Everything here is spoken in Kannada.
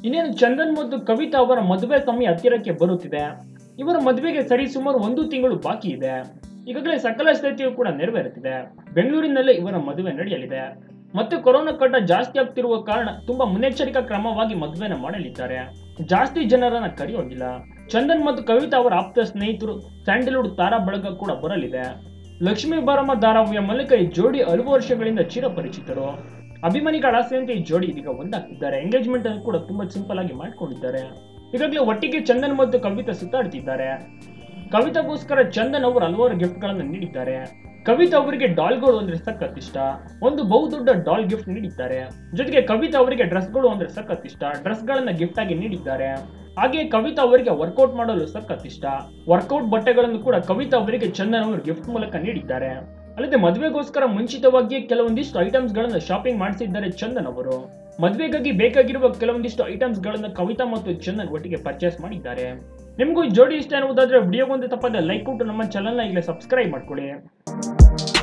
ಇನ್ನೇನು ಚಂದನ್ ಮತ್ತು ಕವಿತಾ ಅವರ ಮದುವೆ ಸಮಯ ಹತ್ತಿರಕ್ಕೆ ಬರುತ್ತಿದೆ ಇವರ ಮದುವೆಗೆ ಸರಿ ಸುಮಾರು ಒಂದು ತಿಂಗಳು ಬಾಕಿ ಇದೆ ಈಗಾಗಲೇ ಸಕಲ ಸ್ಥಿತಿಯು ಕೂಡ ನೆರವೇರುತ್ತಿದೆ ಬೆಂಗಳೂರಿನಲ್ಲೇ ಇವರ ಮದುವೆ ನಡೆಯಲಿದೆ ಮತ್ತೆ ಕೊರೋನಾ ಕಟ್ಟ ಜಾಸ್ತಿ ಆಗ್ತಿರುವ ಕಾರಣ ತುಂಬಾ ಮುನ್ನೆಚ್ಚರಿಕಾ ಕ್ರಮವಾಗಿ ಮದುವೆನ ಮಾಡಲಿದ್ದಾರೆ ಜಾಸ್ತಿ ಜನರನ್ನ ಕರೆಯೋಗಿಲ್ಲ ಚಂದನ್ ಮತ್ತು ಕವಿತಾ ಅವರ ಆಪ್ತ ಸ್ನೇಹಿತರು ಸ್ಯಾಂಡಲ್ವುಡ್ ತಾರಾ ಬಳಗ ಕೂಡ ಬರಲಿದೆ ಲಕ್ಷ್ಮೀ ಬಾರಮ್ಮ ಧಾರಾವಾಹಿಯ ಮೂಲಕ ಈ ಜೋಡಿ ಹಲವು ವರ್ಷಗಳಿಂದ ಚಿರಪರಿಚಿತರು ಅಭಿಮಾನಿಗಳ ಆಸೆಯಂತೆ ಈ ಜೋಡಿ ಇದೀಗ ಒಂದಾಗ್ತಿದ್ದಾರೆ ಎಂಗೇಜ್ಮೆಂಟ್ ಅನ್ನು ಕೂಡ ತುಂಬಾ ಸಿಂಪಲ್ ಆಗಿ ಮಾಡ್ಕೊಂಡಿದ್ದಾರೆ ಈಗಾಗಲೇ ಒಟ್ಟಿಗೆ ಚಂದನ್ ಮತ್ತು ಕವಿತಾ ಸುತ್ತಾಡ್ತಿದ್ದಾರೆ ಕವಿತಾಗೋಸ್ಕರ ಚಂದನ್ ಅವರು ಹಲವಾರು ಗಿಫ್ಟ್ ಗಳನ್ನ ನೀಡಿದ್ದಾರೆ ಕವಿತಾ ಅವರಿಗೆ ಡಾಲ್ಗಳು ಅಂದ್ರೆ ಸಖತ್ ಇಷ್ಟ ಒಂದು ಬಹುದೊಡ್ಡ ಡಾಲ್ ಗಿಫ್ಟ್ ನೀಡಿದ್ದಾರೆ ಜೊತೆಗೆ ಕವಿತಾ ಅವರಿಗೆ ಡ್ರೆಸ್ಗಳು ಅಂದ್ರೆ ಸಖತ್ ಇಷ್ಟ ಡ್ರೆಸ್ ಗಳನ್ನ ಗಿಫ್ಟ್ ಆಗಿ ನೀಡಿದ್ದಾರೆ ಹಾಗೆ ಕವಿತಾ ಅವರಿಗೆ ವರ್ಕೌಟ್ ಮಾಡಲು ಸಖತ್ ಇಷ್ಟ ವರ್ಕೌಟ್ ಬಟ್ಟೆಗಳನ್ನು ಕೂಡ ಕವಿತಾ ಅವರಿಗೆ ಚಂದನ್ ಅವರು ಗಿಫ್ಟ್ ಮೂಲಕ ನೀಡಿದ್ದಾರೆ ಅಲ್ಲದೆ ಮದುವೆಗೋಸ್ಕರ ಮುಂಚಿತವಾಗಿಯೇ ಕೆಲವೊಂದಿಷ್ಟು ಐಟಮ್ಸ್ ಗಳನ್ನ ಶಾಪಿಂಗ್ ಮಾಡಿಸಿದ್ದಾರೆ ಚಂದನ್ ಅವರು ಮದುವೆಗಾಗಿ ಬೇಕಾಗಿರುವ ಕೆಲವೊಂದಿಷ್ಟು ಐಟಮ್ಸ್ ಗಳನ್ನ ಕವಿತಾ ಮತ್ತು ಚಂದನ್ ಒಟ್ಟಿಗೆ ಪರ್ಚೇಸ್ ಮಾಡಿದ್ದಾರೆ ನಿಮಗೂ ಈ ಜೋಡಿ ಇಷ್ಟ ಅನ್ನುವುದಾದ್ರೆ ವಿಡಿಯೋಗೊಂದು ತಪ್ಪದೆ ಲೈಕ್ ಕೊಟ್ಟು ನಮ್ಮ ಚಾನಲ್ನ ಈಗಲೇ ಸಬ್ಸ್ಕ್ರೈಬ್ ಮಾಡ್ಕೊಳ್ಳಿ